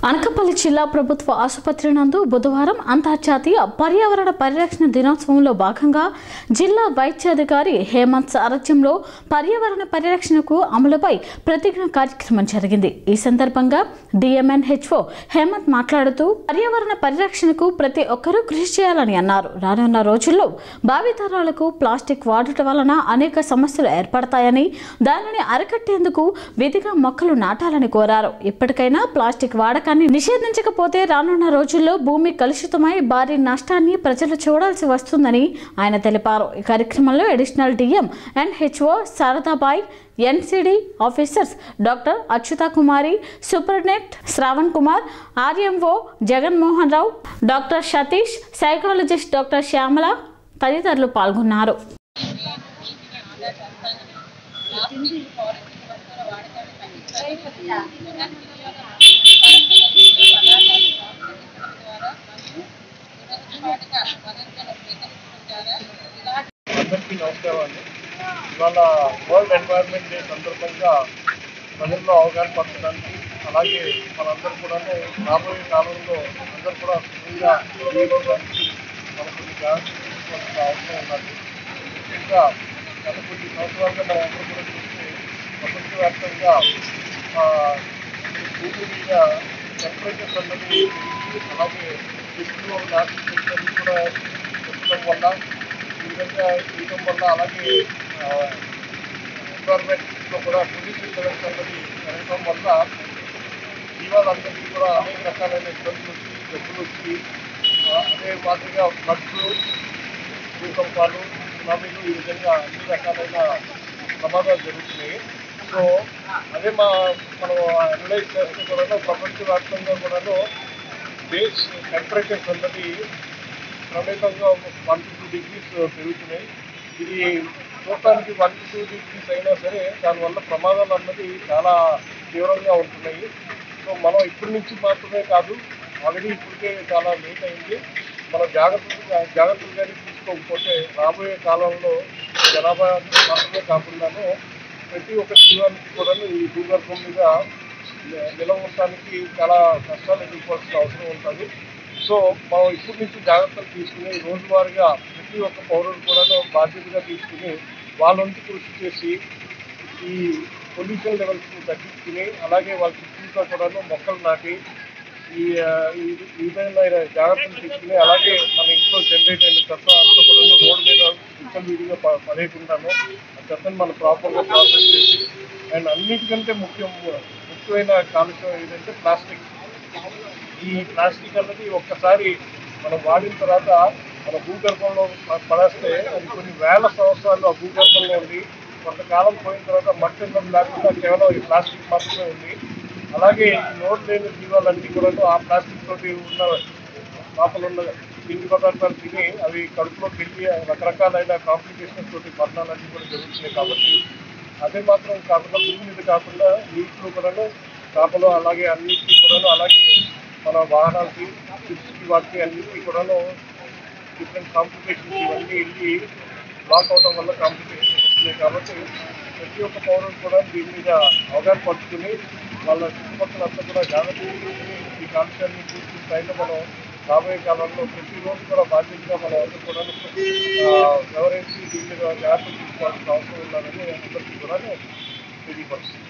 అనకాపల్లి జిల్లా ప్రభుత్వ ఆసుపత్రి నందు బుధవారం అంతర్జాతీయ పర్యావరణ పరిరక్షణ దినోత్సవంలో భాగంగా జిల్లా వైద్యాధికారి హేమంత్ సారథ్యంలో పర్యావరణ పరిరక్షణకు అమలుపై ప్రతిజ్ఞ కార్యక్రమం జరిగింది ఈ సందర్భంగా డిఎంఎన్హెచ్ఓ హేమంత్ మాట్లాడుతూ పర్యావరణ పరిరక్షణకు ప్రతి ఒక్కరూ కృషి చేయాలని అన్నారు రానున్న రోజుల్లో భావితరాలకు ప్లాస్టిక్ వాడటం వలన అనేక సమస్యలు ఏర్పడతాయని దానిని అరికట్టేందుకు విధిగా మొక్కలు నాటాలని కోరారు ఇప్పటికైనా ప్లాస్టిక్ వాడకాన్ని నిషేధించకపోతే రానున్న రోజుల్లో భూమి కలుషితమై భారీ నష్టాన్ని ప్రజలు చూడాల్సి వస్తుందని ఆయన తెలిపారు ఈ కార్యక్రమంలో additional DM and HO Sharadabai NCD officers doctor Achyuta Kumari superintendent Shravan Kumar RMO Jaganmohan Rao doctor Satish psychologist doctor Shyamala తదితరులు పాల్గొన్నారు అందరికీ నమస్కారం అండి ఇవాళ వరల్డ్ ఎన్వైరన్మెంట్ డే సందర్భంగా ప్రజల్లో అవగాహన పరచడానికి అలాగే మనందరూ కూడా రాబోయే కాలంలో అందరూ కూడా ఫ్రీగా జీవించడానికి మనం కొన్ని జాగ్రత్తలు తీసుకోవాల్సిన అవసరం ఉన్నది ముఖ్యంగా గత కొన్ని సంవత్సరాలుగా మనం అందరూ కూడా చూస్తే ప్రపంచవ్యాప్తంగా ఆ, భూమి మీద టెంపరేచర్స్ అన్నది పెరిగి అలాగే చెట్లు నాశనం కూడా పెంచడం వల్ల ఈ విధంగా చేయడం వల్ల అలాగే ఎన్వైర్న్మెంట్లో కూడా పొల్యూషన్ లెవెల్స్ అన్నది పెరగడం వల్ల జీవాలందరికీ కూడా అనేక రకాలైన ఇబ్బందులు వచ్చి జబ్బులు వచ్చి ఆ, అదే మాదిరిగా ఫ్లడ్స్ భూకంపాలు సునామీలు ఈ విధంగా అన్ని రకాలైన ప్రమాదాలు జరుగుతున్నాయి సో అదే మా మనం అనలైజ్ చేస్తే కూడాను ప్రపంచవ్యాప్తంగా కూడాను బేస్ టెంపరేచర్స్ అన్నది క్రమేకంగా వన్ టు టూ డిగ్రీస్ పెరుగుతున్నాయి ఇది చూడటానికి వన్ టు టూ డిగ్రీస్ అయినా సరే దానివల్ల ప్రమాదాలు అన్నది చాలా తీవ్రంగా ఉంటున్నాయి సో మనం ఇప్పటి నుంచి మాత్రమే కాదు ఆల్రెడీ ఇప్పటికే చాలా లేట్ అయింది మనం జాగ్రత్తలు జాగ్రత్తలు కానీ తీసుకోకపోతే రాబోయే కాలంలో జనాభా మాత్రమే కాకుండాను ప్రతి ఒక్క జీవానికి కూడా ఈ భూగర్భం మీద నిలవడానికి చాలా కష్టాలు ఎదుర్కోవాల్సిన అవసరం ఉంటుంది సో మనం ఇప్పటి నుంచి జాగ్రత్తలు తీసుకుని రోజువారీగా ప్రతి ఒక్క పౌరుడు కూడా బాధ్యతగా తీసుకుని వాళ్ళ వంతు కృషి చేసి ఈ పొల్యూషన్ లెవెల్స్ని తగ్గించుకుని అలాగే వాళ్ళ చుట్టూతో కూడా మొక్కలు నాటి ఈ ఆ, ఈ ఈ విధమైన జాగ్రత్తలు తీసుకుని అలాగే మన ఇంట్లో జనరేట్ అయిన చెత్త అంతా కూడా రోడ్డు మీద కుక్కలు వీడిగా ప- పడేయకుండాను ఆ చెత్తను మనం ప్రాపర్గా ప్రాసెస్ చేసి అండ్ అన్నిటికంటే ముఖ్యం ముఖ్యమైన కాలుష్యం ఏంటంటే ప్లాస్టిక్ ఈ ప్లాస్టిక్ అన్నది ఒక్కసారి మనం వాడిన తర్వాత మన భూగర్భంలో ప- పడేస్తే అది కొన్ని వేల సంవత్సరాలు ఆ భూగర్భంలో ఉంది కొంతకాలం పోయిన తర్వాత మట్టి ఉన్నది లేకుండా కేవలం ఈ ప్లాస్టిక్ మాత్రమే ఉంది అలాగే ఈ నోట్ లేని జీవాలన్నీ కూడా ఆ ప్లాస్టిక్ తోటి ఉన్న లోపల ఉన్న పిండి పదార్థాలు తిని అవి కడుపులోకి వెళ్ళి రకరకాలైన కాంప్లికేషన్స్ తోటి మరణాలన్నీ కూడా జరుగుతున్నాయి కాబట్టి అదే మాత్రం కాకుండా భూమి మీద కాకుండా నీటిలో కూడాను చేపలు అలాగే అన్నిటికీ కూడాను అలాగే మన వాహనాలకి షిప్స్కి వాటికి అన్నిటికీ కూడాను డిఫరెంట్ కాంప్లికేషన్స్ ఇవన్నీ వెళ్ళి బ్లాక్ అవడం వల్ల కాంప్లికేషన్స్ వస్తున్నాయి కాబట్టి ప్రతి ఒక్క పౌరుడు కూడా దీని మీద అవగాహన పరుచుకుని వాళ్ళ చుట్టుపక్కల అంతా కూడా జాగ్రత్త తీసుకుని ఈ కాలుష్యాన్ని పూర్తి స్థాయిలో మనం రాబోయే కాలంలో ప్రతిరోజు కూడా బాధ్యతగా మనం అందరూ కూడా వ్యవహరించి దీని మీద జాగ్రత్త తీసుకోవాల్సిన అవసరం ఉన్నదని అందరికీ కూడా తెలియపరుస్తుంది